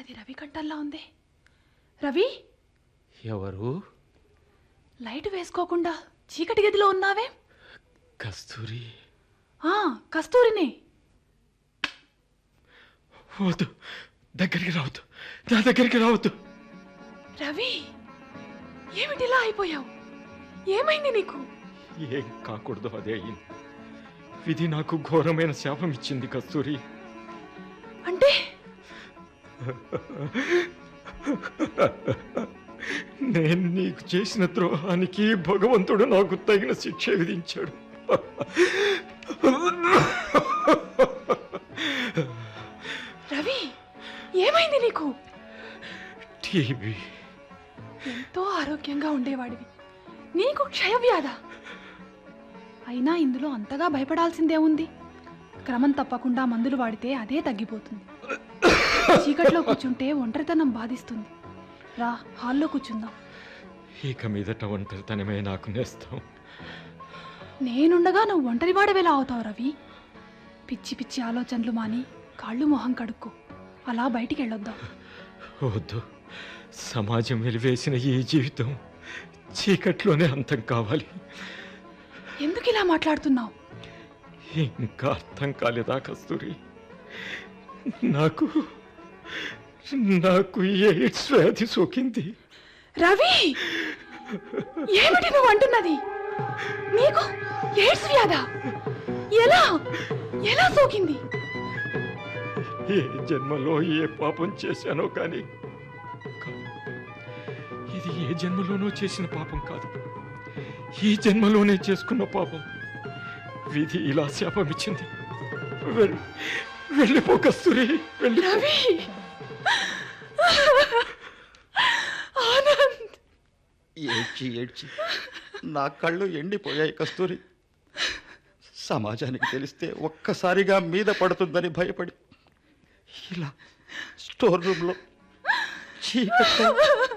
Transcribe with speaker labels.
Speaker 1: ఇది రవి కంటల్లా ఉంది రవి
Speaker 2: ఎవరు
Speaker 1: లైట్ వేసుకోకుండా చీకటి గదిలో ఉన్నావే
Speaker 2: కస్తూరి
Speaker 1: ఆ కస్తూరినే
Speaker 2: వద్దు దగ్గరికి రావద్దు నా దగ్గరికి రావద్దు
Speaker 1: రవి ఏమిటిలా అయిపోయావు ఏమైంది నీకు
Speaker 2: ఏం కాకూడదు అదే అయింది విధి నాకు ఘోరమైన శాపం ఇచ్చింది కస్తూరి
Speaker 1: అంటే
Speaker 2: నేను నీకు చేసిన ద్రోహానికి భగవంతుడు నాకు తగిన శిక్ష విధించాడు
Speaker 1: రవి ఏమైంది నీకు
Speaker 2: టీవీ
Speaker 1: ఎంతో ఆరోగ్యంగా ఉండేవాడివి నీకు క్షయవ్యాధ అయినా ఇందులో అంతగా భయపడాల్సిందే ఉంది క్రమం తప్పకుండా మందులు వాడితే అదే తగ్గిపోతుంది చీకట్లో కూర్చుంటే ఒంటరితనం బాధిస్తుంది రా హాల్లో కూర్చుందాం
Speaker 2: ఇక మీదట ఒంటరితనమే నాకు నేస్తాం
Speaker 1: నేనుండగా నువ్వు ఒంటరివాడవేలా అవుతావు రవి పిచ్చి పిచ్చి ఆలోచనలు మాని కాళ్ళు మొహం కడుక్కో అలా బయటికి వెళ్ళొద్దాం
Speaker 2: వద్దు సమాజం వెలివేసిన ఈ జీవితం చీకట్లోనే అంతం కావాలి
Speaker 1: ఎందుకు ఇలా మాట్లాడుతున్నావు
Speaker 2: ఇంకా అర్థం కాలేదా కస్తూరి నాకు నాకు ఎయిడ్స్ వ్యాధి సోకింది
Speaker 1: రవి ఏమిటి నువ్వు అంటున్నది నీకు ఎయిడ్స్ వ్యాధ ఎలా ఎలా సోకింది
Speaker 2: ఏ జన్మలో ఏ పాపం చేశానో కానీ కాదు. ఇది ఏ జన్మలోనో చేసిన పాపం కాదు ఈ జన్మలోనే చేసుకున్న పాపం విధి ఇలా శాపం ఇచ్చింది వెళ్ళి వెళ్ళిపో కస్తూరి వెళ్ళి
Speaker 1: రవి ఆనంద్
Speaker 3: ఏడ్చి ఏడ్చి నా కళ్ళు ఎండిపోయాయి కస్తూరి సమాజానికి తెలిస్తే ఒక్కసారిగా మీద పడుతుందని భయపడి ఇలా స్టోర్ రూమ్లో చీకట్లో